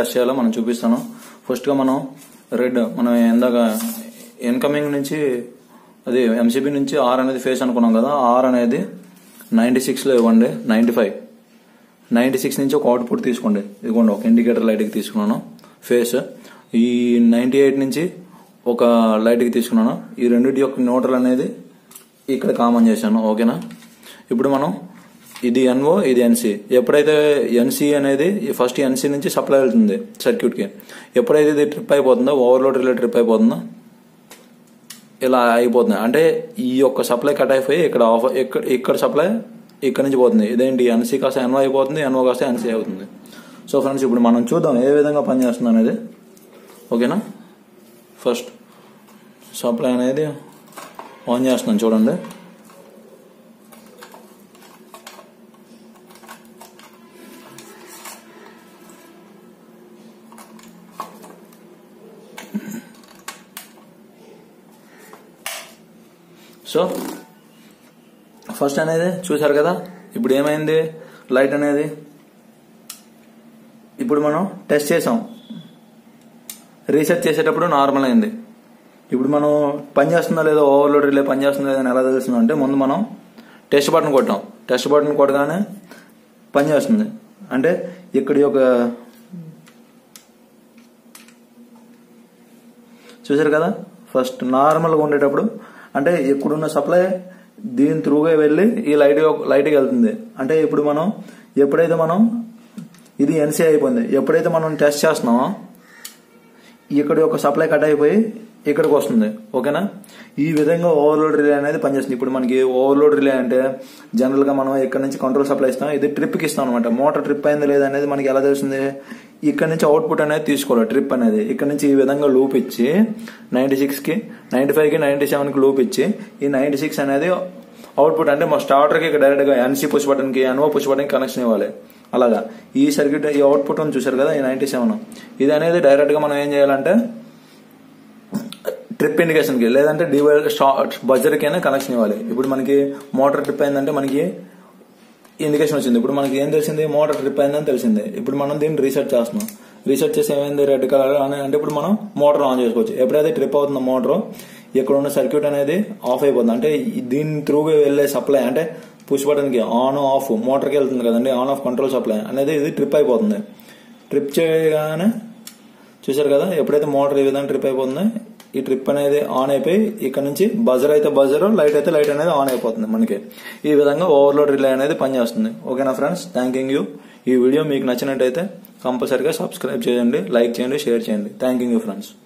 test చేయాలో మనం చూపిస్తాను ఫస్ట్గా మనం రెడ్ మనం ఇందాక ఇన్కమింగ్ నుంచి అది ఎంసీబీ నుంచి ఆర్ అనేది ఫేస్ అనుకున్నాం కదా ఆర్ అనేది నైంటీ సిక్స్లో ఇవ్వండి నైంటీ ఫైవ్ నైంటీ సిక్స్ నుంచి ఒక అవుట్పుట్ తీసుకోండి ఇదిగోండి ఒక ఇండికేటర్ లైట్కి తీసుకున్నాను ఫేస్ ఈ నైంటీ ఎయిట్ నుంచి ఒక లైట్కి తీసుకున్నాను ఈ రెండింటి యొక్క న్యూట్రల్ అనేది ఇక్కడ కామన్ చేశాను ఓకేనా ఇప్పుడు మనం ఇది ఎన్ఓ ఇది ఎన్సి ఎప్పుడైతే ఎన్సి అనేది ఫస్ట్ ఎన్సి నుంచి సప్లై వెళ్తుంది సర్క్యూట్కి ఎప్పుడైతే ఇది ట్రిప్ అయిపోతుందో ఓవర్లోడ్ రిలే ట్రిప్ అయిపోతుందో ఇలా అయిపోతుంది అంటే ఈ యొక్క సప్లై కట్ అయిపోయి ఇక్కడ ఆఫ్ ఇక్కడ ఇక్కడ సప్లై ఇక్కడ నుంచి పోతుంది ఇదేంటి ఎన్సీ కాస్త ఎన్ఓ అయిపోతుంది ఎన్ఓ కాస్త ఎన్సీ అవుతుంది సో ఫ్రెండ్స్ ఇప్పుడు మనం చూద్దాం ఏ విధంగా పనిచేస్తుంది అనేది ఓకేనా ఫస్ట్ సప్లై అనేది ఆన్ చేస్తున్నాను చూడండి సో ఫస్ట్ అనేది చూసారు కదా ఇప్పుడు ఏమైంది లైట్ అనేది ఇప్పుడు మనం టెస్ట్ చేసాం రీసెర్చ్ చేసేటప్పుడు నార్మల్ అయింది ఇప్పుడు మనం పని చేస్తుందా లేదో ఓవర్లోడ్ రిలే పని చేస్తుందా లేదని ఎలా తెలుస్తుంది అంటే ముందు మనం టెస్ట్ బటన్ కొట్టాం టెస్ట్ బటన్ కొట్టగానే పని చేస్తుంది అంటే ఇక్కడి ఒక చూసారు కదా ఫస్ట్ నార్మల్గా ఉండేటప్పుడు అంటే ఇక్కడున్న సప్లై దీని త్రూగా వెళ్ళి ఈ లైట్ లైట్కి వెళ్తుంది అంటే ఇప్పుడు మనం ఎప్పుడైతే మనం ఇది ఎన్సీ అయిపోయింది ఎప్పుడైతే మనం టెస్ట్ చేస్తున్నామో ఇక్కడ ఒక సప్లై కట్ అయిపోయి ఇక్కడికి వస్తుంది ఓకేనా ఈ విధంగా ఓవర్లోడ్ రిలే అనేది పనిచేస్తుంది ఇప్పుడు మనకి ఓవర్లోడ్ రిలే అంటే జనరల్ గా మనం ఇక్కడ నుంచి కంట్రోల్ సప్లై ఇస్తాం ఇది ట్రిప్ కి ఇస్తాం అనమాట మోటార్ ట్రిప్ అయింది లేదా అనేది మనకి ఎలా తెలుస్తుంది ఇక్కడ నుంచి అవుట్పుట్ అనేది తీసుకోవాలి ట్రిప్ అనేది ఇక్కడ నుంచి ఈ విధంగా లూప్ ఇచ్చి నైన్టీ సిక్స్ కి నైన్టీ ఫైవ్ కి నైన్టీ సెవెన్ కి లూప్ ఇచ్చి ఈ నైన్టీ సిక్స్ అనేది అవుట్పుట్ అంటే మా స్టార్టర్ కి డైరెక్ట్ గా ఎన్సీ పుష్ బటన్ కి ఎన్ఓ పుష్ బటన్ కనెక్షన్ ఇవ్వాలి అలాగా ఈ సర్క్యూట్ ఈ అవుట్పుట్ అని చూసారు కదా ఈ నైన్టీ సెవెన్ ఇది అనేది డైరెక్ట్ గా మనం ఏం చేయాలంటే ట్రిప్ ఇండికేషన్ కి లేదంటే డివైల్ బజర్ కైనా కనెక్షన్ ఇవ్వాలి ఇప్పుడు మనకి మోటార్ ట్రిప్ అయిందంటే మనకి ఇండికేషన్ వచ్చింది ఇప్పుడు మనకి ఏం తెలిసింది మోటార్ ట్రిప్ అయిందని తెలిసింది ఇప్పుడు మనం దీన్ని రీసెర్చ్ చేస్తున్నాం రీసెర్చ్ చేసి ఏమైంది రెడ్ కలర్ అని అంటే ఇప్పుడు మనం మోటార్ ఆన్ చేసుకోవచ్చు ఎప్పుడైతే ట్రిప్ అవుతుందో మోటార్ ఇక్కడ ఉన్న సర్క్యూట్ అనేది ఆఫ్ అయిపోతుంది అంటే దీని త్రూగా వెళ్లే సప్లై అంటే పుష్ బటన్ కి ఆన్ ఆఫ్ మోటార్ కి వెళ్తుంది కదండి ఆన్ ఆఫ్ కంట్రోల్ సప్లై అనేది ఇది ట్రిప్ అయిపోతుంది ట్రిప్ చేయగానే చూసారు కదా ఎప్పుడైతే మోటార్ ఈ విధంగా ట్రిప్ అయిపోతుందో ఈ ట్రిప్ అనేది ఆన్ అయిపోయి ఇక్కడ నుంచి బజర్ అయితే బజర్ లైట్ అయితే లైట్ అనేది ఆన్ అయిపోతుంది మనకి ఈ విధంగా ఓవర్లోడ్ రిలే అనేది పనిచేస్తుంది ఓకేనా ఫ్రెండ్స్ థ్యాంకింగ్ యూ ఈ వీడియో మీకు నచ్చినట్టయితే కంపల్సరీగా సబ్స్క్రైబ్ చేయండి లైక్ చేయండి షేర్ చేయండి థ్యాంకింగ్ యూ ఫ్రెండ్స్